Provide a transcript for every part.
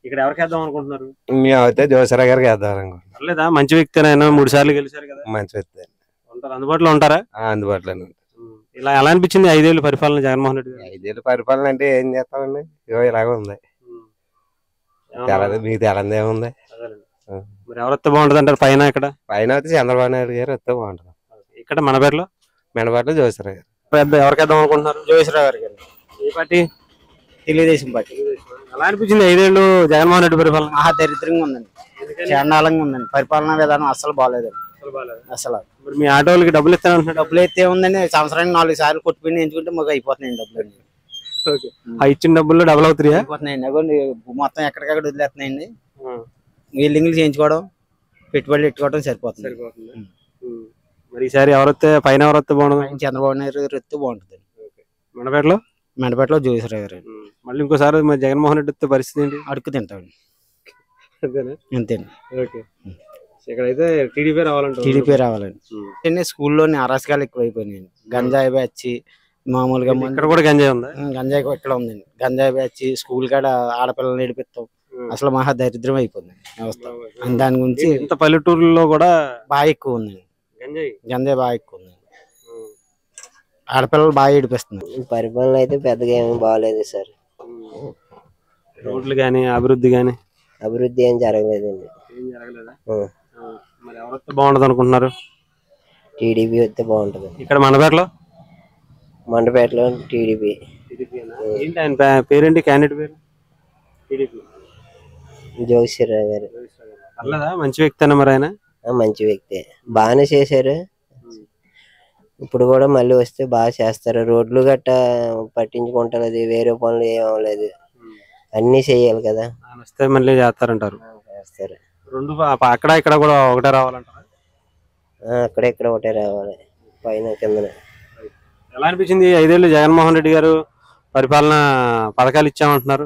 ఇక్కడ ఎవరికి వేద్దాం అనుకుంటున్నారు మేమైతే జోసరా గారికి వేద్దాం అనుకుంటున్నాం పర్లేదా మంచి వ్యక్తినైనా మూడు సార్లు గెలిచారు కదా మంచి వ్యక్తి ఉంటారు అందుబాటులో ఉంటారా ఆ, అందుబాటులోనే ఉంది. ఇలా ఎలా అనిపించింది ఐదేళ్ళు పరిపాలన జగన్మోహన్ రెడ్డి గారు ఐదేళ్ళు పరిపాలన అంటే ఏం చేస్తామండి ఇగో ఇలాగ ఉంది తెలదు మీకు తెలంది ఏముంది అదేలేండి. ఆ. మరి ఎవరు వస్తే బాగుంటుంది అంటారు పైన ఇక్కడ పైన అయితే చంద్రబాబు నాయుడు గారు వస్తే బాగుంటుంది ఇక్కడ మన పేరులో మెడబాట్లో జోసరా గారు పెద్ద ఎవరికి వేద్దాం అనుకుంటున్నారు జోగిశ్రావు గారికి ఏ పార్టీ తెలుగుదేశం పార్టీ ఎలా అనిపించింది ఐదేళ్ళు జగన్మోహన్ రెడ్డి పరిపాలన మహా దరిద్రంగా ఉందండి చండాలంగా ఉందండి పరిపాలనా విధానం అస్సలు బాగాలేదు అసలు మరి మీ ఆటో వాళ్ళకి డబ్బులు ఇస్తానంటున్నాడు డబ్బులు అయితే ఉందండి సంవత్సరానికి నాలుగు సార్లు కొట్టుకుని ఎంచుకుంటే మాకు అయిపోతున్నాయండి డబ్బులు ఆ ఇచ్చిన డబ్బులు డబుల్ అవుతాయా అయిపోతున్నాయండి అగోండి మొత్తం ఎక్కడికక్కడ వదిలేస్తున్నాయండి బిల్డింగ్లు చేయించుకోవడం పెట్టుబడులు పెట్టుకోవడం సరిపోతుంది ఉం. మరి ఈసారి ఎవరైతే పైన ఎవరైతే బాగుండదు ఆయన చంద్రబాబు నాయుడు గారు వస్తే బాగుంటుంది మన పేరులో మెండపేటలో జోగిశ్రావు గారు మళ్ళీ ఇంకోసారి మరి జగన్మోహన్ రెడ్డి వస్తే పరిస్థితి ఏంటి అడుగు తింటామండి అంతేనా అంతేండి ఓకే ఇక్కడైతే టీడీపీ రావాలంటే టీడీపీ రావాలండి అంటే స్కూల్లోని అరాచకాలు ఎక్కువైపోయినాయండి గంజాయి బ్యాచ్ మామూలుగా మందు- ఇక్కడ కూడా గంజాయి ఉందా ఉం, గంజాయి ఇక్కడ ఉందండి గంజాయి బ్యాచ్ స్కూల్ కాడ ఆడపిల్లలు నడిపిస్తాం అసలు మహా దరిద్రం అయిపోయింది వ్యవస్థ అని దాని గురించి ఇంత పల్లెటూరులో కూడా బాగా ఎక్కువ ఉందండి గంజాయి గంజాయి బాగా ఎక్కువ ఉందండి ఆడపిల్లలు బాగా ఏడిపిస్తున్నారు పరిపాలన అయితే పెద్దగా ఏమీ బాగాలేదు సార్ రోడ్లు కానీ అభివృద్ధి కానీ అభివృద్ధి ఏం జరగలేదండి ఏం జరగలేదా ఆ. మరి ఎవరైతే బాగుండదు అనుకుంటున్నారు టీడీపీ వస్తే బాగుంటది ఇక్కడ మన పేరులో మండపేటలో టీడీపీ ఏంటి ఆయన పే- పేరేంటి క్యాండిడేట్ పేరు టీడీపీ జోగిశ్వరరావు గారు పర్లేదా మంచి వ్యక్తి అన్న మరి ఆయన ఆ, మంచి వ్యక్తి బాగానే చేశారు ఇప్పుడు కూడా మళ్ళీ వస్తే బాగా చేస్తారు రోడ్లు గట్ట పట్టించుకుంటారు అది వేరే పనులు ఏం అవ్వలేదు అన్ని చేయాలి కదా ఆయన వస్తే మళ్ళీ చేస్తారంటారు చేస్తారు రెండు ప- ప- అక్కడ ఇక్కడ కూడా ఒకటే రావాలంటారు ఆ, అక్కడెక్కడ ఒకటే రావాలి పైన కిందన ఎలా అనిపించింది ఈ ఐదేళ్ళు జగన్మోహన్ రెడ్డి గారు పరిపాలన పథకాలు ఇచ్చామంటున్నారు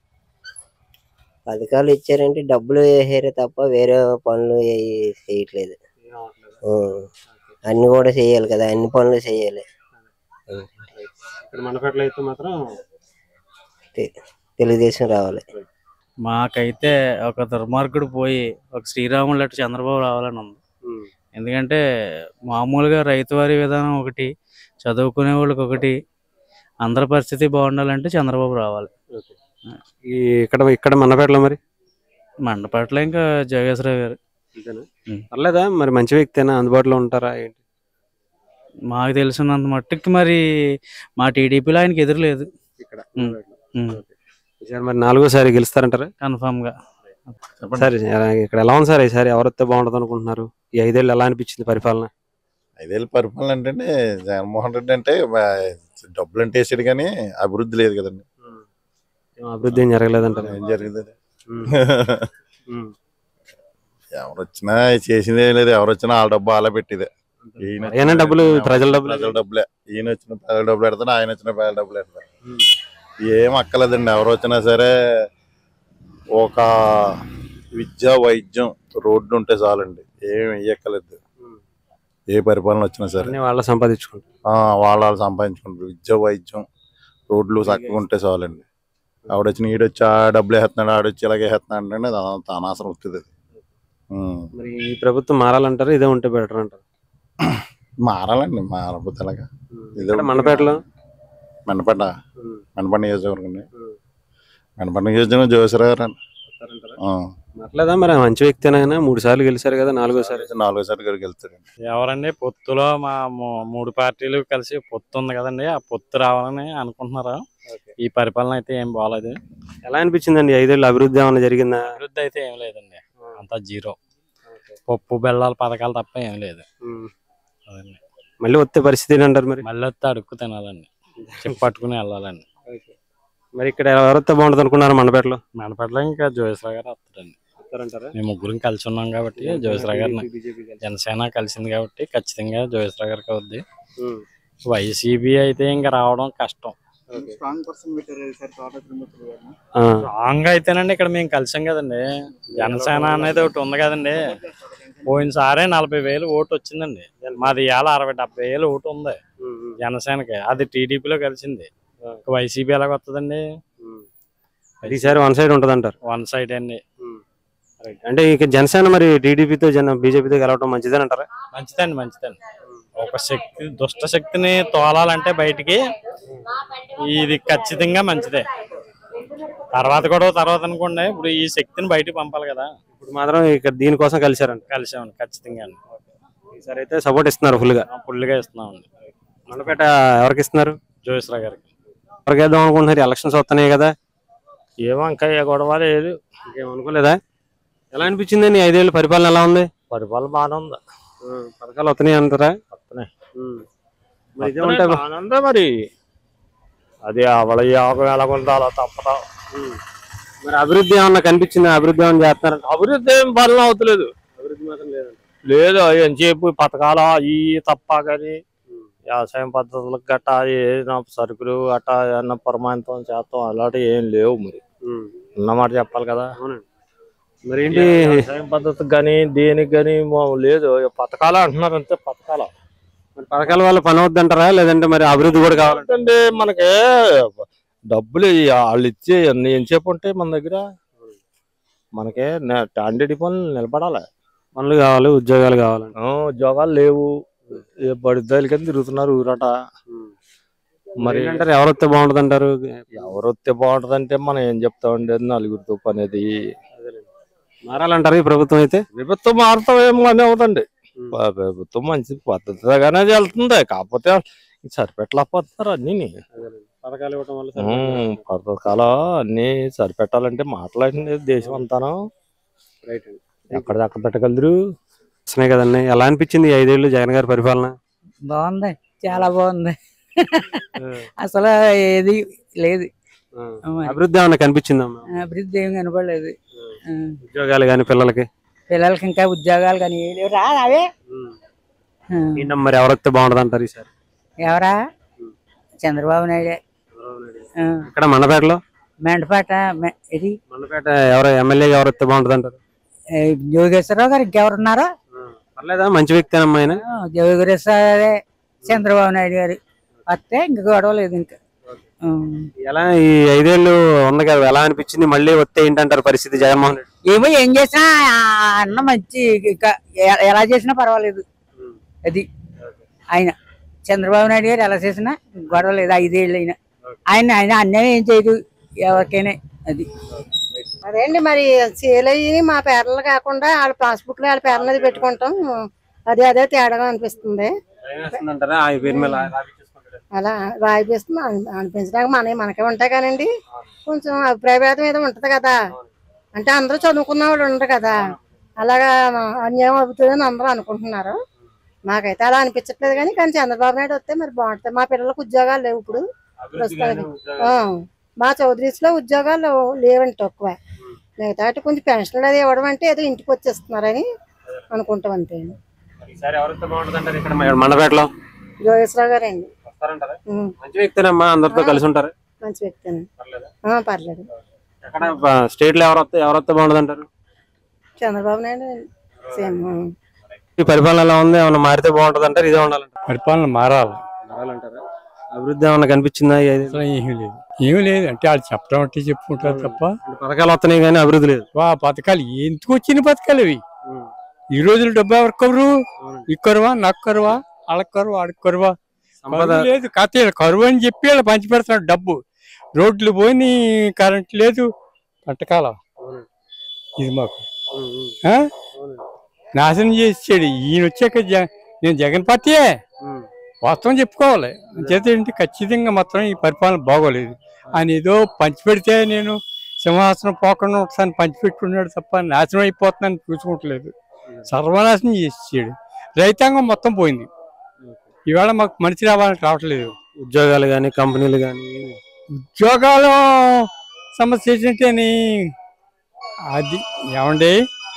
పథకాలు ఇచ్చారంటే డబ్బులు వేసారే తప్ప వేరే పనులు ఏవి చేయట్లేదు ఆ. అన్ని కూడా చేయాలి కదా అన్ని పనులు చేయాలి ఇక్కడ మనపేటలో అయితే మాత్రం తె- తెలుగుదేశం రావాలి మాకైతే ఒక దుర్మార్గుడు పోయి ఒక శ్రీరాములు అటు చంద్రబాబు రావాలని ఉంది ఎందుకంటే మామూలుగా రైతువారీ విధానం ఒకటి చదువుకునే వాళ్ళకి ఒకటి అందరి పరిస్థితి బాగుండాలంటే చంద్రబాబు రావాలి ఈ ఇక్కడ ఇక్కడ మనపేటలో మరి మండపేటలో ఇంకా జగేశ్వరరావు గారు ఉం. పర్లేదా మరి మంచి వ్యక్తేనా అందుబాటులో ఉంటారా ఏంటి మాకు తెలిసినంత మట్టుకి మరి మా టీడీపీలో ఆయనకి ఎదురులేదు ఇక్కడ ఉం. ఉం. ఈసారి మరి నాలుగోసారి గెలుస్తారంటారా కన్ఫామ్ గా సరే ఇక్కడ ఎలా ఉంది సార్ ఈసారి ఎవరైతే బాగుంటుంది అనుకుంటున్నారు ఈ ఐదేళ్ళు ఎలా అనిపించింది పరిపాలన ఐదేళ్ళ పరిపాలన అంటే జగన్మోహన్ రెడ్డి అంటే బా- డబ్బులు అంటే వేసాడు కానీ అభివృద్ధి లేదు కదండి ఏం అభివృద్ధి ఏం జరగలేదంటారు ఏం జరిగింది ఎవరు వచ్చినా చేసింది ఏం లేదు ఎవరు వచ్చినా వాళ్ళ డబ్బు అలా పెట్టిదే ఈయన ఏమైనా డబ్బులు ప్రజల డబ్బులు ప్రజల డబ్బులే ఈయన వచ్చిన ప్రజల డబ్బులు పెడతాడు ఆయన వచ్చిన ప్రజల డబ్బులు పెడతాడు ఏం అక్కలేదండి ఎవరు వచ్చినా సరే ఒక విద్య వైద్యం రోడ్డు ఉంటే చాలండి ఏం ఎక్కలేదు ఏ పరిపాలన వచ్చినా సరే అన్ని వాళ్ళ సంపాదించుకుంటారు ఆ, వాళ్ళ వాళ్ళు సంపాదించుకుంటారు విద్య వైద్యం రోడ్లు చక్కగా ఉంటే చాలండి ఆవిడొచ్చిన ఈడొచ్చి ఆ డబ్బులు వేస్తున్నాడు ఆడొచ్చి ఇలాగే వేస్తున్నాడు అంటే అదంతా అనవసరం వస్తుంది అది. ఉం. మరి ఈ ప్రభుత్వం మారాలంటారు ఇదే ఉంటే బెటర్ అంటారు మారాలండి మారకపోతే ఎలాగా ఇదే ఇక్కడ మనపేటలో మెనపడ్డ మెనపడ్డ నియోజకవర్గం మెనపడ్డ నియోజకవర్గం జోసరావు గారు అండి. ఆ. అట్లేదా మరి మంచి వ్యక్తినైనా మూడు సార్లు గెలిచారు కదా నాలుగోసారి నాలుగోసారి గారికి వెళ్తారండి ఎవరండి పొత్తులో మా మూ- మూడు పార్టీలు కలిసి పొత్తు ఉంది కదండి ఆ పొత్తు రావాలని అనుకుంటున్నారా ఈ పరిపాలన అయితే ఏం బాగాలేదు ఎలా అనిపించిందండి ఈ ఐదేళ్ళు అభివృద్ధి ఏమైనా జరిగిందా అభివృద్ధి అయితే ఏం లేదండి అంతా జీరో పప్పు బెల్లాల పథకాలు తప్ప ఏం లేదు అదండి మళ్ళీ వస్తే పరిస్థితి ఏంటంటారు మరి మళ్ళీ వస్తే అడుక్కు తినాలండి చెప్పు పట్టుకుని వెళ్ళాలండి మరి ఇక్కడ ఎవరైతే బాగుంటుంది అనుకున్నారు మనపేటలో మనపట్ల ఇంకా జోగేశ్వర గారు వస్తారండి వస్తారంటారా మేము ముగ్గురం కలిసి ఉన్నాం కాబట్టి జోగేశ్వర గారిని జనసేన కలిసింది కాబట్టి ఖచ్చితంగా జోగేశ్వర గారికి అవుద్ది వైసీపీ అయితే ఇంకా రావడం కష్టం రాంగ్ అయితేనండి ఇక్కడ మేము కలిసాం కదండి జనసేన అనేది ఒకటి ఉంది కదండి పోయినసారే నలభై వేలు ఓటు వచ్చిందండి మాది ఇవాళ అరవై డెబ్బై వేలు ఓటు ఉంది జనసేనకి అది టీడీపీలో కలిసింది వైసీపీ ఎలాగ వస్తుందండి ఈసారి వన్ సైడ్ ఉంటుంది అంటారు వన్ సైడ్ అండి అంటే ఇక జనసేన మరి టీడీపీతో జన బీజేపీతో గెలవడం మంచిదని అంటారా మంచిదండి మంచిదండి ఒక శక్తి దుష్ట శక్తిని తోలాలంటే బయటికి ఇది ఖచ్చితంగా మంచిదే తర్వాత కూడా తర్వాత అనుకోండి ఇప్పుడు ఈ శక్తిని బయటికి పంపాలి కదా ఇప్పుడు మాత్రం ఇక్కడ దీనికోసం కలిశారంట కలిసామండి ఖచ్చితంగా అండి ఈసారి అయితే సపోర్ట్ ఇస్తున్నారు ఫుల్ గా ఫుల్గా ఇస్తున్నామండి మండపేట ఎవరికి ఇస్తున్నారు జోయిస్రా గారికి ఎవరికి వేద్దాం అనుకుంటున్నారు ఎలక్షన్స్ వస్తున్నాయి కదా ఏమో ఇంకా ఏ గొడవ లేదు ఇంకేం అనుకోలేదా ఎలా అనిపించింది నీ ఐదేళ్ళు పరిపాలన ఎలా ఉంది పరిపాలన బాగానే ఉంది పథకాలు వస్తున్నాయి అంటారా వస్తున్నాయి. మరి ఇదే ఉంటాయి బా- బాగానే ఉంది మరి అది అవల యోగం ఎలా ఉందో అలా తప్పదా మరి అభివృద్ధి ఏమన్నా కనిపించింది అభివృద్ధి ఏమన్నా చేస్తున్నారంట అభివృద్ధి ఏం పనులు అవుతలేదు అభివృద్ధి మాత్రం లేదంట లేదు ఎంతసేపు పథకాలు ఈ తప్ప కానీ వ్యవసాయం పద్ధతులకు గట్టా ఏదైనా సరుకులు గట్టా ఏమన్నా పురమాయింతం చేస్తాం అలాంటివి ఏం లేవు మరి ఉన్నమాట చెప్పాలి కదా అవునండి మరి ఏంటి వ్యవసాయం పద్ధతికి కానీ దేనికి కానీ లేదు పథకాలు అంటున్నారు అంతే పథకాలు మరి పథకాల వల్ల పని అవుద్ది అంటారా లేదంటే మరి అభివృద్ధి కూడా కావాలంట అంటే మనకి డబ్బులు ఇ- వాళ్ళు ఇచ్చే ఎన్ని ఎంతసేపు ఉంటాయి మన దగ్గర మనకి టాండెడ్ పనులు నిలబడాలి పనులు కావాలి ఉద్యోగాలు కావాలంట ఆ, ఉద్యోగాలు లేవు ఏ బడిద్దాయిల కింద తిరుగుతున్నారు ఊరట మరి మరి అంటారు ఎవరు వస్తే బాగుంటుంది అంటారు ఎవరు వస్తే బాగుంటదంటే మనం ఏం చెప్తామండి అది నలుగురితో పనేది మారాలంటారు ఈ ప్రభుత్వం అయితే ప్రభుత్వం మారుతాం ఏమో అని అవుతండి ప- ప్రభుత్వం మంచి పద్ధతిగానే వెళ్తుంది కాకపోతే సరిపెట్టలేకపోతున్నారు అన్ని పథకాలు ఇవ్వడం వల్ల పథకాలు అన్ని సరిపెట్టాలంటే మాట్లాడింది దేశం అంతాను రైట్ ఎక్కడ ఎక్కడ పెట్టగలరు వస్తున్నాయి కదండి ఎలా అనిపించింది ఈ ఐదేళ్ళు జగన్ గారి పరిపాలన బాగుంది చాలా బాగుంది అసలు ఏది లేదు మరి. అభివృద్ధి ఏమన్నా కనిపించిందమ్మా అభివృద్ధి ఏం కనపడలేదు ఆ, ఉద్యోగాలు కానీ పిల్లలకి పిల్లలకి ఇంకా ఉద్యోగాలు కానీ ఏ లేవు రా రావే ఆ, ఏంటమ్మా మరి ఎవరు వస్తే బాగుంటుంది అంటారు ఈసారి ఎవరా చంద్రబాబు నాయుడే ఆ, ఇక్కడ మండపేటలో మెండపాట మె- ఇది మండపేట ఎవరు ఎమ్మెల్యేగా ఎవరు వస్తే బాగుంటుంది అంటారు ఏ, యోగేశ్వరరావు గారు ఇంకెవరున్నారా పర్లేదా మంచి వ్యక్తేనమ్మా ఆయన ఆ, యోగేశ్వరే చంద్రబాబు నాయుడు గారు వస్తే ఇంక గొడవ లేదు ఇంకా ఆ. ఎలా ఈ ఐదేళ్ళు ఉంది కదా ఎలా అనిపించింది మళ్ళీ వస్తే ఏంటంటారు పరిస్థితి జగన్మోహన్ రెడ్డి ఏమో ఏం చేసినా ఆ అన్న మంచి ఇంకా ఎ- ఎలా చేసినా పర్వాలేదు అది ఆయన చంద్రబాబు నాయుడు గారు ఎలా చేసినా గొడవ లేదు ఐదేళ్ళు అయినా ఆయన ఆయన అన్యాయం ఏం చేయదు ఎవరికైనా అది అదేండి మరి సేల్ అయ్యి మా పేర్లు కాకుండా వాళ్ళ పాస్బుక్ లో వాళ్ళ పేర్ల మీద పెట్టుకుంటాం అదే అదే తేడాగా అనిపిస్తుంది అంటారా ఆ పేరు మీద అలా రాయిపిస్తుంది అని- అనిపించడానికి మన మనకే ఉంటాయి కానండి కొంచెం అభిప్రాయ భేదం ఏదో ఉంటది కదా అంటే అందరూ చదువుకున్న వాళ్ళు ఉండరు కదా అలాగా అన్యాయం అవుతుందని అందరూ అనుకుంటున్నారు నాకైతే అలా అనిపించట్లేదు కానీ కానీ చంద్రబాబు నాయుడు వస్తే మరి బాగుంటుంది మా పిల్లలకు ఉద్యోగాలు లేవు ఇప్పుడు ప్రస్తుతానికి ఆ, మా చౌదరీస్ లో ఉద్యోగాలు లేవండి తక్కువ మిగతా కొంచెం పెన్షన్లు అది ఇవ్వడం అంటే ఏదో ఇంటికి వచ్చేస్తున్నారని అనుకుంటాం అంతే ఈసారి ఎవరు వస్తే బాగుంటుంది అంటారు ఇక్కడ మ- మండపేటలో జోగేశ్వరరావు గారండి వస్తారంటారా ఉం, మంచి వ్యక్తేనమ్మా అందరితో కలిసి ఉంటారు మంచి వ్యక్తి పర్లేదా? పర్లేదు ఎక్కడ స్టేట్ లో ఎవరు వస్తే ఎవరు వస్తే బాగుంటుంది అంటారు చంద్రబాబు నాయుడు సేమ్ ఈ పరిపాలన ఎలా ఉంది ఏమన్నా మారితే బాగుంటుంది అంటారు ఇదే ఉండాలంటారు పరిపాలన మారాలి మారాలంటారా అభివృద్ధి ఏమన్నా కనిపించిందా ఈ ఐదు- అసలు ఏమీ లేదు ఏమీ లేదు అంటే వాళ్ళు చెప్పడం అంటే చెప్పుకుంటారు తప్ప అంటే పథకాలు వస్తున్నాయి కానీ అభివృద్ధి లేదు వా పథకాలు ఎందుకు వచ్చిన పథకాలు ఇవి ఈ రోజులు డబ్బు ఎవరికి కరువు ఈ కరువా నాకు కరువా వాళ్ళకి కరువా ఆడికి కరువా సంపద కరువు లేదు కథ వీళ్ళ కరువు అని చెప్పి వాళ్ళు పంచి పెడుతున్నాడు డబ్బు రోడ్లు పోయి కరెంట్ లేదు పట్టకాల ఇది మాకు ఆ? నాశనం చేసాడు ఈయన వచ్చాక జ- నేను జగన్ పార్టీయే వాస్తవం చెప్పుకోవాలి చేత ఏంటి ఖచ్చితంగా మాత్రం ఈ పరిపాలన బాగోలేదు ఆయన ఏదో పంచిపెడితే నేను సింహాసనం పోకుండా ఒకసారి పంచిపెట్టుకున్నాడు తప్ప నాశనం అయిపోతుందని చూసుకుంటలేదు సర్వనాశనం చేసాడు రైతాంగం మొత్తం పోయింది ఇవాళ మాకు మనిషి రావాలని రావట్లేదు ఉద్యోగాలు కానీ కంపెనీలు కానీ ఉద్యోగాలు సమస్య ఏంటంటేని అది ఏమండి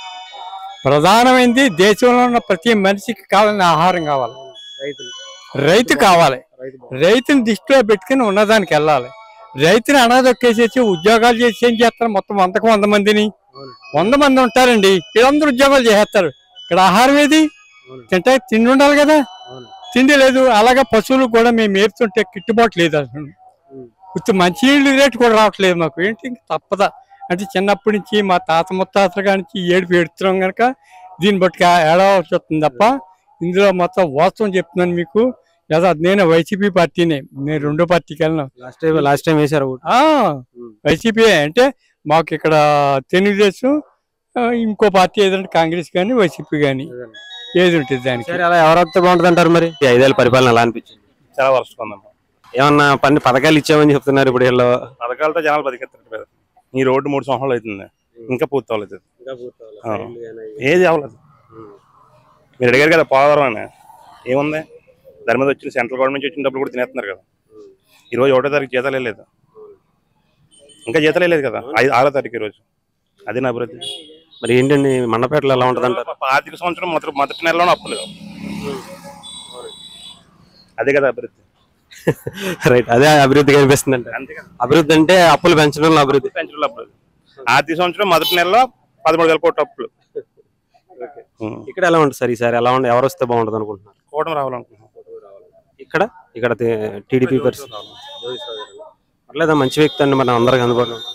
ప్రధానమైనది దేశంలో ఉన్న ప్రతి మనిషికి కావాలని ఆహారం కావాలి రైతులు రైతు కావాలి రైతు రైతుని దృష్టిలో పెట్టుకుని ఉన్నదానికి వెళ్ళాలి రైతుని అనాథొక్కేసేసి ఉద్యోగాలు చేసి ఏం చేస్తారు మొత్తం వందకు వంద మందిని వంద మంది ఉంటారండి వీళ్ళందరూ ఉద్యోగాలు చేసేస్తారు ఇక్కడ ఆహారం ఏది తింటే తిండి ఉండాలి కదా తిండి లేదు అలాగే పశువులు కూడా మేము మేపుతుంటే గిట్టుబాటు లేదు అసలు ఉత్తి మంచినీళ్ళు రేటు కూడా రావట్లేదు మాకు ఏంటి ఇంక తప్పదా అంటే చిన్నప్పటి నుంచి మా తాత ముత్తాతల కానించి ఏడుపు ఏడుతున్నాం కనుక దీన్ని బట్టి ఏడవలసి వస్తుంది తప్ప ఇందులో మొత్తం వాస్తవం చెప్తున్నాను మీకు లేదా నేను వైసీపీ పార్టీనే నేను రెండో పార్టీకి వెళ్ళను లాస్ట్ టైం లాస్ట్ టైం వేశారు ఓటు. ఆ, వైసీపీ అంటే మాకు ఇక్కడ తెలుగుదేశం ఆ, ఇంకో పార్టీ ఏదంటే కాంగ్రెస్ కానీ వైసీపీ కానీ ఏది ఉంటుంది దానికి సరే అలా ఎవరు వస్తే బాగుంటుంది అంటారు మరి ఈ ఐదేళ్ళ పరిపాలన ఎలా అనిపించింది చాలా వరస్ట్ ఉందమ్మా ఏమన్నా పని పథకాలు ఇచ్చామని చెప్తున్నారు ఇప్పుడు వీళ్ళు పథకాలతో జనాలు బతికెత్తారు ఈ రోడ్డు మూడు సంవత్సరాలు అవుతుంది ఇంకా పూర్తి అవ్వలేదు ఆ. ఏది అవ్వలేదు మీరు అడిగారు కదా పోలవరం అని ఏముంది దాని మీద వచ్చిన సెంట్రల్ గవర్నమెంట్ నుంచి వచ్చిన డబ్బులు కూడా తినేస్తున్నారు కదా ఈ రోజు ఒకటో తారీఖు జీతాలు వెళ్ళలేదు ఇంకా జీతాలు వెళ్ళలేదు కదా ఐదు ఆరో తారీఖు ఈ రోజు అది నా అభివృద్ధి మరి ఏంటండి మండపేటలో ఎలా ఉంటుంది అంటారు ఆర్థిక సంవత్సరం మొదటి మొదటి నెలలోనే అప్పులు అదే కదా అభివృద్ధి రైట్ అదే అభివృద్ధి కనిపిస్తుంది అంటే అంతే కదా అభివృద్ధి అంటే అప్పులు పెంచడంలో అభివృద్ధి పెంచడంలో అభివృద్ధి ఆర్థిక సంవత్సరం మొదటి నెలలో పదమూడు వేల కోట్ల అప్పులు ఉం. ఇక్కడ ఎలా ఉంటుంది సార్ ఈసారి ఎలా ఉంటుంది ఎవరు వస్తే బాగుంటుంది అనుకుంటున్నారు కూటమి రావాలనుకుంటున్నాం ఇక్కడ ఇక్కడ టీడీపీ పరిస్థితి పర్లేదా మంచి వ్యక్తి అండి మరి అందరికి అందుబాటులో ఉంటారు.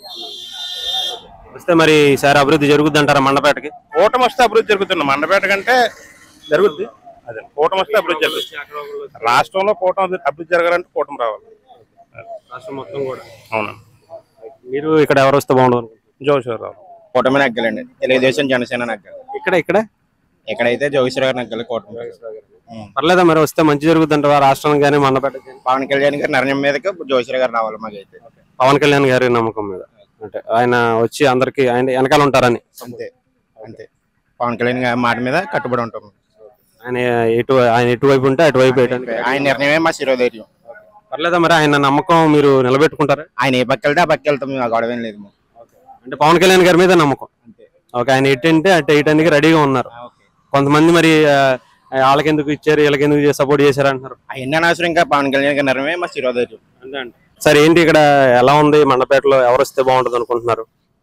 వస్తే మరి ఈసారి అభివృద్ధి జరుగుద్ది అంటారా మండపేటకి కూటమి వస్తే అభివృద్ధి జరుగుతుంది మండపేట కంటే జరుగుద్ది అదే కూటమి వస్తే అభివృద్ధి జరుగుతుంది రాష్ట్రంలో కూటమి అభివృద్ధి జరగాలంటే కూటమి రావాలి రాష్ట్రం మొత్తం కూడా అవును మీరు ఇక్కడ ఎవరు వస్తే బాగుంటుంది అనుకుంటున్నారు? జోషర్ రావు కూటమి నగ్గలండి తెలుగుదేశం జనసేన నగ్గలు ఇక్కడ ఇక్కడ ఇక్కడైతే జోగిశ్వర గారు నగ్గలు కూటమి పర్లేదా మరి వస్తే మంచి జరుగుద్ది అంటారా రాష్ట్రానికి కానీ మండపేటకి కానీ? పవన్ కళ్యాణ్ గారి నిర్ణయం మీదకి జోగిశ్వర గారు రావాలి మాకైతే పవన్ కళ్యాణ్ గారి నమ్మకం మీద అంటే ఆయన వచ్చి అందరికి ఆయన వెనకాల ఉంటారని అంతే అంతే పవన్ కళ్యాణ్ గారి మాట మీద కట్టుబడి ఉంటాం ఆయన ఎటు ఆయన ఎటువైపు ఉంటే అటువైపు వేయడానికి ఆయన నిర్ణయమే మా శిరోధైర్యం పర్లేదా మరి ఆయన నమ్మకం మీరు నిలబెట్టుకుంటారా ఆయన ఏ పక్క వెళ్తే ఆ పక్క వెళ్తాం మేము ఆ గొడవ ఏం లేదు మాకు. అంటే పవన్ కళ్యాణ్ గారి మీద నమ్మకం ఓకే ఆయన ఎటు అంటే అటు వేయడానికి రెడీగా ఉన్నారు కొంతమంది మరి ఆ, వాళ్ళకి ఎందుకు ఇచ్చారు వీళ్ళకి ఎందుకు సపోర్ట్ చేశారు అంటున్నారు అవన్నీ అనవసరం ఇంకా పవన్ కళ్యాణ్ గారి నిర్ణయమే మా శిరోధైర్యం సరే ఏంటి ఇక్కడ ఎలా ఉంది మండపేటలో ఎవరు వస్తే బాగుంటుంది అనుకుంటున్నారు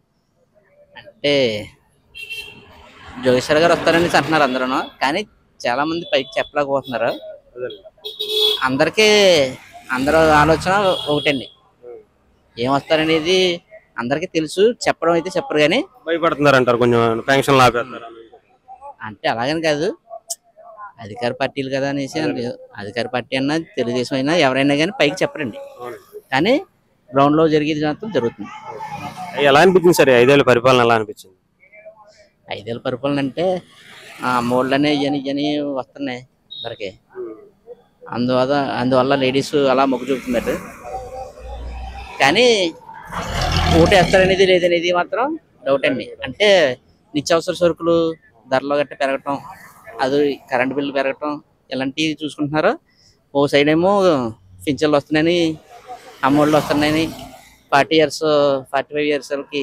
అంటే జోగేశ్వర్ గారు వస్తారని అంటున్నారు అందరూ కానీ చాలా మంది పైకి చెప్పలేకపోతున్నారు అందరికీ అందరూ ఆలోచన ఒకటండి ఏం వస్తారనేది అందరికీ తెలుసు చెప్పడం అయితే చెప్పరు కానీ భయపడుతున్నారు అంటారు కొంచెం పెన్షన్ లాపేస్తారు అంటే అలాగని కాదు అధికార పార్టీలు కదా అనేసి అని లేదు. అధికార పార్టీ అన్నా తెలుగుదేశం అయినా ఎవరైనా కానీ పైకి చెప్పరండి కానీ గ్రౌండ్ లో జరిగేది మాత్రం జరుగుతుంది ఎలా అనిపించింది సరే ఐదేళ్ళ పరిపాలన ఎలా అనిపించింది ఐదేళ్ళ పరిపాలన అంటే ఆ మోళ్ళనే ఇయని ఇయని వస్తున్నాయి అందరికి అందువల్ల అందువల్ల లేడీస్ అలా మొగ్గు చూపుతున్నారు కానీ ఓటు వేస్తారనేది లేదనేది మాత్రం డౌట్ అండి అంటే నిత్యావసర సరుకులు ధరలు గట్ట పెరగటం అది కరెంట్ బిల్లు పెరగటం ఇలాంటివి చూసుకుంటున్నారు ఓ సైడ్ ఏమో పింఛన్లు వస్తున్నాయని అమ్మఒళ్ళు వస్తున్నాయని forty years forty five years వాళ్ళకి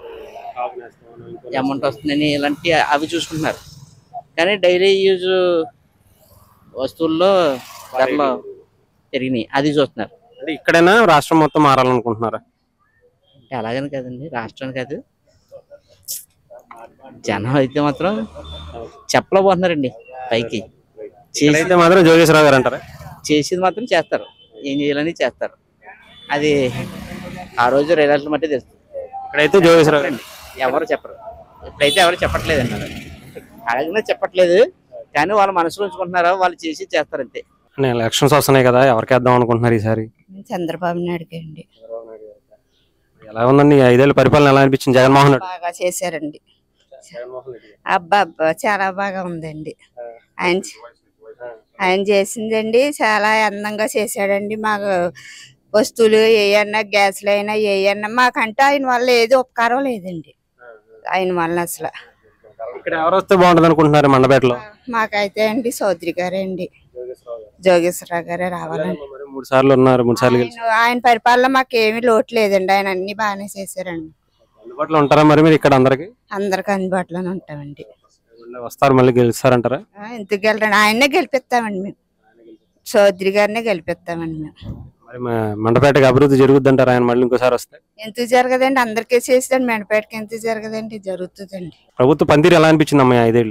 అమౌంట్ వస్తుందని ఇలాంటి అవి చూసుకుంటున్నారు కానీ డైలీ యూజ్ వస్తువుల్లో ధరలు పెరిగినాయి అది చూస్తున్నారు అంటే ఇక్కడైనా రాష్ట్రం మొత్తం మారాలనుకుంటున్నారా అంటే అలాగని కదండి రాష్ట్రానికి కాదు జనం అయితే మాత్రం చెప్పలేకపోతున్నారండి పైకి ఇక్కడైతే మాత్రం జోగేశ్వరరావు గారు అంటారా చేసేది మాత్రం చేస్తారు ఏం చేయాలని చేస్తారు అది ఆ రోజు రిజల్ట్ మట్టి తెలుస్తుంది ఇక్కడైతే జోగేశ్వరరావు గారు ఎవరు చెప్పరు ఇప్పుడైతే ఎవరు చెప్పట్లేదు అన్నారు అలాగనే చెప్పట్లేదు కానీ వాళ్ళ మనసులో ఉంచుకుంటున్నారో వాళ్ళు చేసి చేస్తారు అంతే నేను ఎలక్షన్స్ వస్తున్నాయి కదా ఎవరికి వేద్దాం అనుకుంటున్నారు ఈసారి చంద్రబాబు నాయుడుకి అండి ఎలా ఉందండి ఈ ఐదేళ్ళ పరిపాలన ఎలా అనిపించింది జగన్మోహన్ రెడ్డి బాగా చేశారండి అబ్బా అబ్బా చాలా బాగా ఉందండి ఆయన చే- ఆయన చేసిందండి చాలా అందంగా చేశాడండి మాకు వస్తువులు ఏయన్నా గ్యాస్లు అయినా ఏయన్నా మాకంటే ఆయన వల్ల ఏది ఉపకారం లేదండి ఆయన వల్ల అసలు ఇక్కడ ఎవరు వస్తే బాగుంటుంది అనుకుంటున్నారు మండపేటలో మాకైతే అండి చౌదరి గారే అండి జోగేశ్వరరావు గారే రావాలండి మరి మూడు సార్లు ఉన్నారు మూడు సార్లు గెలిచి ఆయన- ఆయన పరిపాలన మాకు ఏమీ లోటు లేదండి ఆయన అన్ని బాగానే చేశారండి అందుబాటులో ఉంటారా మరి మీరు ఇక్కడ అందరికి అందరికి అందుబాటులోనే ఉంటామండి వస్తారు మళ్ళీ గెలుస్తారంటారా ఆ, ఎందుకు గెలరండి ఆయన్నే గెలిపిస్తామండి మేము చౌదరి గారినే గెలిపిస్తామండి మేము మరి మ- మండపేటకి అభివృద్ధి జరుగుద్ది అంటారా ఆయన మళ్ళీ ఇంకోసారి వస్తే ఎందుకు జరగదండి అందరికీ చేసేదండి మెండపేటకి ఎందుకు జరగదండి జరుగుతుందండి ప్రభుత్వ పనితీరు ఎలా అనిపించింది అమ్మాయి ఐదేళ్ళు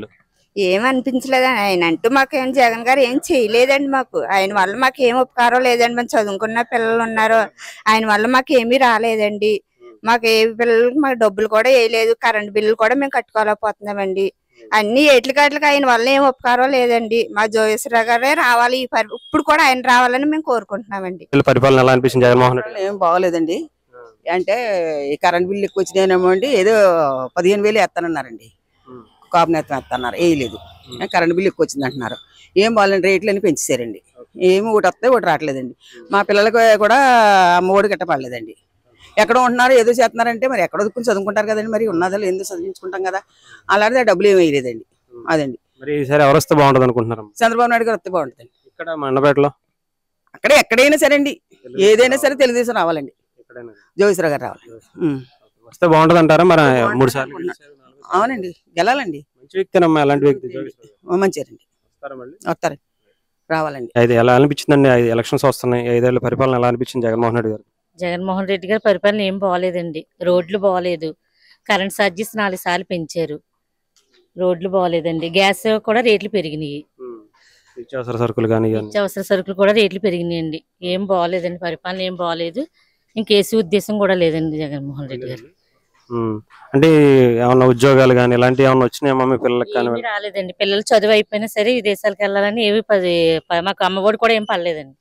ఏం అనిపించలేదండి ఆయన అంటూ మాకేం జగన్ గారు ఏం చేయలేదండి మాకు ఆయన వల్ల మాకు ఏం ఉపకారం లేదండి మేము చదువుకున్న పిల్లలు ఉన్నారు ఆయన వల్ల మాకు ఏమీ రాలేదండి మాకు ఏ పిల్లలకి మాకు డబ్బులు కూడా వేయలేదు కరెంట్ బిల్లులు కూడా మేము కట్టుకోలేకపోతున్నామండి అన్ని ఏట్లకాట్లకి ఆయన వల్ల ఏం ఉపకారం లేదండి మా జోగేశ్వరరావు గారే రావాలి ఈ పరి- ఇప్పుడు కూడా ఆయన రావాలని మేము కోరుకుంటున్నామండి వీళ్ళ పరిపాలన ఎలా అనిపించింది జగన్మోహన్ రెడ్డి ఏం బాగోలేదండి అంటే ఈ కరెంట్ బిల్లు ఎక్కువ వచ్చినాయేమో అండి ఏదో పదిహేను వేలు వేస్తానన్నారండి కాపు నేత వేస్తున్నారు వేయలేదు కరెంట్ బిల్లు ఎక్కువ వచ్చింది అంటున్నారు ఏం బాగాలండి రేట్లు అన్ని పెంచేశారండి ఏమి ఒకటి వస్తే ఒకటి రావట్లేదండి మా పిల్లలకు కూడా అమ్మ ఒడి గట్ట పడలేదండి ఎక్కడ ఉంటున్నారు ఏదో చేస్తున్నారంటే మరి ఎక్కడ దుక్కుని చదువుకుంటారు కదండి మరి ఉన్నదో ఎందుకు చదివించుకుంటాం కదా అలాంటిది ఆ డబ్బులు ఏమి వేయలేదండి అదండి మరి ఈసారి ఎవరు వస్తే బాగుంటుంది అనుకుంటున్నారు చంద్రబాబు నాయుడు గారు వస్తే బాగుంటుంది ఇక్కడ మండపేటలో అక్కడ ఎక్కడైనా సరే అండి ఏదైనా సరే తెలుగుదేశం రావాలండి జోగేశ్వరరావు గారు రావాలి ఉం. వస్తే బాగుంటుంది అంటారా మరి మూడు సార్లు అవునండి గెలాలండి మంచి వ్యక్తినమ్మా ఎలాంటి వ్యక్తి మంచిదండి వస్తారు రావాలండి ఐదు ఎలా అనిపించిందండి ఐదు ఎలక్షన్స్ వస్తున్నాయి ఐదేళ్ల పరిపాలన ఎలా అనిపించింది జగన్మోహన్ రెడ్డి గారు జగన్మోహన్ రెడ్డి గారి పరిపాలన ఏం బాగోలేదండి రోడ్లు బాగోలేదు కరెంట్ ఛార్జెస్ నాలుగు సార్లు పెంచారు రోడ్లు బాగోలేదండి గ్యాస్ కూడా రేట్లు పెరిగినాయి నిత్యావసర సరుకులు కానీ ఇవన్నీ. నిత్యావసర సరుకులు కూడా రేట్లు పెరిగినాయండి ఏం బాగోలేదండి పరిపాలన ఏం బాగోలేదు ఇంకేసే ఉద్దేశం కూడా లేదండి జగన్మోహన్ రెడ్డి గారు ఉమ్. అంటే ఏమన్నా ఉద్యోగాలు కానీ ఇలాంటివి ఏమన్నా వచ్చినాయమ్మా మీ పిల్లలకి కానీ ఏమీ రాలేదండి పిల్లలు చదువు అయిపోయినా సరే ఈ దేశాలకు వెళ్ళాలని ఏవి పది ప- మాకు అమ్మఒడి కూడా ఏం పడలేదండి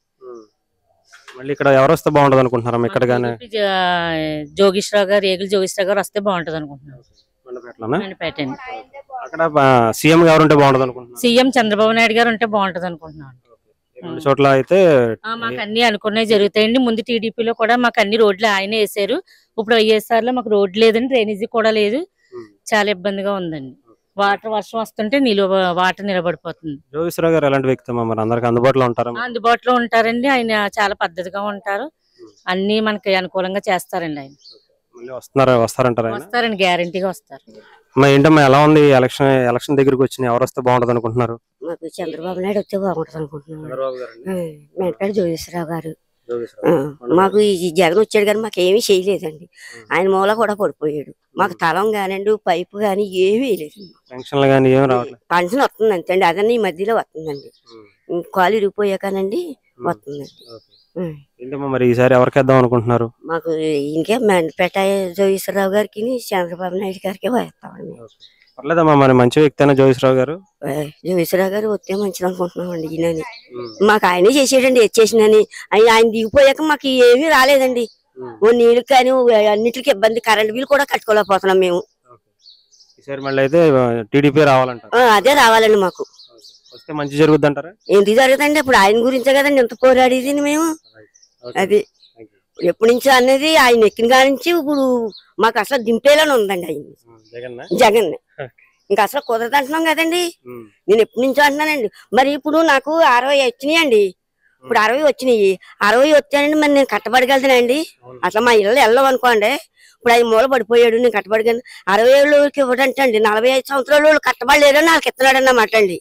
మళ్ళీ ఇక్కడ ఎవరు వస్తే బాగుంటుంది అనుకుంటున్నారా ఇక్కడ కానీ జ- జోగేశ్వరరావు గారు ఏగులు జోగేశ్వరరావు గారు వస్తే బాగుంటుంది అనుకుంటున్నాను మండపేటలోనా? మండపేట అండి అక్కడ సీఎం ఎవరు ఉంటే బాగుంటుంది అనుకుంటున్నారు సీఎం చంద్రబాబు నాయుడు గారు ఉంటే బాగుంటది అనుకుంటున్నాను రెండు చోట్ల అయితే ఆ, మాకు అన్ని అనుకున్నవి జరుగుతాయండి ముందు టీడీపీలో కూడా మాకు అన్ని రోడ్లు ఆయనే వేసారు ఇప్పుడు వైఎస్ఆర్ లో మాకు రోడ్ లేదండి డ్రైనేజీ కూడా లేదు చాలా ఇబ్బందిగా ఉందండి వాటర్ వర్షం వస్తుంటే నిలువ వాటర్ నిలబడిపోతుంది జోగేశ్వరరావు గారు ఎలాంటి వ్యక్తి అమ్మా మరి అందరికి అందుబాటులో ఉంటారా ఆ, అందుబాటులో ఉంటారండి ఆయన చాలా పద్ధతిగా ఉంటారు అన్ని మనకి అనుకూలంగా చేస్తారండి ఆయన మళ్ళీ వస్తున్నారా వస్తారంటారా ఆయన వస్తారండి గ్యారంటీగా వస్తారు అమ్మా ఏంటమ్మా ఎలా ఉంది ఎలక్షన్ ఎలక్షన్ దగ్గరికి వచ్చినాయి ఎవరు వస్తే బాగుంటుంది అనుకుంటున్నారు మాకు చంద్రబాబు నాయుడు వస్తే బాగుంటుంది అనుకుంటున్నాం చంద్రబాబు గారండి. మేడపేట జోగేశ్వరరావు గారు జోగేశ్వరరావు. ఆ, మాకు ఈ జగన్ వచ్చాడు కానీ మాకు ఏమీ చేయలేదండి ఆయన మూల కూడా పడిపోయాడు మాకు తలం కానివ్వండి పైపు కానీ ఏమీ వేయలేదు పెన్షన్లు కానీ ఏం రావట్లేదు పెన్షన్ వస్తుంది అంతే అండి అదన్నీ ఈ మధ్యలో వస్తుందండి కాలు ఇరిగిపోయాకనండి వస్తుందండి ఉం. ఏంటమ్మా మరి ఈసారి ఎవరికి వేద్దాం అనుకుంటున్నారు మాకు ఇంకే మెండపేట జోగేశ్వరరావు గారికి చంద్రబాబు నాయుడు గారికి వేస్తామండి పర్లేదమ్మా మరి మంచి వ్యక్తి అయినా జోగేశ్వరరావు గారు ఏ, జోగేశ్వరరావు గారు వస్తే మంచిది అనుకుంటున్నామండి ఈయనని మాకు ఆయనే చేసాడండి చేసినని ఆయన ఆయన దిగిపోయాక మాకు ఏమీ రాలేదండి ఓ నీళ్ళు కానీ ఓ అన్నిటికీ ఇబ్బంది కరెంట్ బిల్ కూడా కట్టుకోలేకపోతున్నాం మేము ఈసారి మళ్ళీ అయితే టీడీపీ రావాలంటారు ఆ, అదే రావాలండి మాకు వస్తే మంచి జరుగుద్ది అంటారా ఎందుకు జరుగుతుందండి ఇప్పుడు ఆయన గురించే కదండి ఎంత పోరాడేది మేము అది ఎప్పటి నుంచో అనేది ఆయన ఎక్కిన కాడి నుంచి ఇప్పుడు మాకు అసలు దింపేలానే ఉందండి ఆయన జగన్ జగన్ ఇంకా అసలు కుదరదు అంటున్నాం కదండి నేను ఎప్పటి నుంచో అంటున్నానండి మరి ఇప్పుడు నాకు అరవై వచ్చినాయండి ఇప్పుడు అరవై వచ్చినాయి అరవై వచ్చానండి మరి నేను కట్టబడగలుగుతానండి అసలు మా ఇల్లు వెళ్ళవు అనుకోండి ఇప్పుడు ఆయన మూల పడిపోయాడు నేను కట్టబడగలను అరవై ఏళ్ళకి ఇవ్వడంటే అండి నలభై ఐదు సంవత్సరాల వాళ్ళు కట్టబడలేదని నాకు ఇస్తున్నాడు అన్నమాట అండి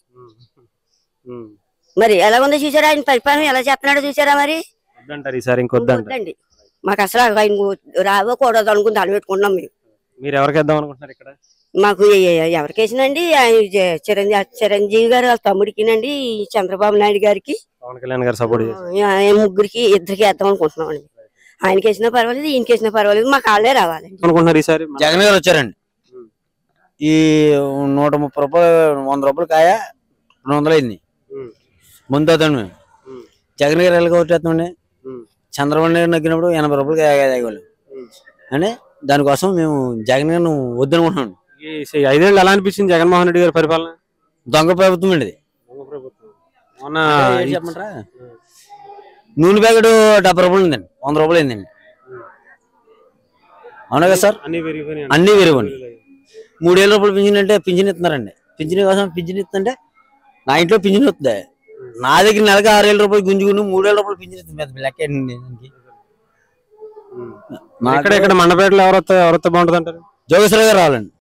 మరి ఎలా ఉందో చూసారా ఆయన పరిపాలన ఎలా చేస్తున్నాడో చూసారా మరి వద్దంటారు ఈసారి ఇంకొద్దంటారు వద్దండి మాకు అసలు ఆయన రావకూడదు అనుకుని దాన్ని పెట్టుకున్నాం మేము మీరు ఎవరికి వేద్దాం అనుకుంటున్నారు ఇక్కడ మాకు ఎ- ఎ- ఎవరికేసినండి ఆయన జ- చిరంజీవి చిరంజీవి గారు వాళ్ళ తమ్ముడికినండి ఈ చంద్రబాబు నాయుడు గారికి పవన్ కళ్యాణ్ గారు సపోర్ట్ చేస్తారు ఆ, ఈ ముగ్గురికి ఇద్దరికి వేద్దాం అనుకుంటున్నాం అండి ఆయనకి వేసినా పర్వాలేదు ఈయనకి వేసినా పర్వాలేదు మాకు వాళ్ళే రావాలండి అనుకుంటున్నారు ఈసారి జగన్ గారు వచ్చారండి ఈ నూట ముప్పై రూపాయలు వంద రూపాయలు కాయ రెండు వందలు అయింది ముందు అతను మేము జగన్ గారు ఎలాగ వచ్చేస్తామండి చంద్రబాబు నాయుడు నగ్గినప్పుడు ఎనభై రూపాయలు కాయ తాగేవాళ్ళు అంటే దానికోసం మేము జగన్ గారిని వద్దనుకుంటున్నాం ఈ ఈ ఐదేళ్ళు ఎలా అనిపించింది జగన్మోహన్ రెడ్డి గారి పరిపాలన దొంగ ప్రభుత్వం అండి ఇది మొన్న అంటే ఏంటి చెప్పమంటారా నూనె ప్యాకెట్ డెబ్బై రూపాయలు ఉందండి వంద రూపాయలు అయిందండి అవునా కదా సార్ అన్ని పెరిగిపోయినాయి అన్ని పెరిగిపోయి మూడేళ్ళ రూపాయలు పింఛన్ అంటే పింఛన్ ఇస్తున్నారండి పింఛన్ కోసం పింఛన్ ఇస్తుంటే నా ఇంట్లో పింఛన్ వస్తుంది నా దగ్గర నెలకు ఆరు వేల రూపాయలు గుంజుకుని మూడేళ్ళ రూపాయలు పింఛన్ ఇస్తుంది పెద్ద లెక్క ఏంటండి దానికి ఇక్కడ ఇక్కడ మండపేటలో ఎవరు వస్తే ఎవరు వస్తే బాగుంటుంది అంటారు జోగేశ్వర గారు రావాలండి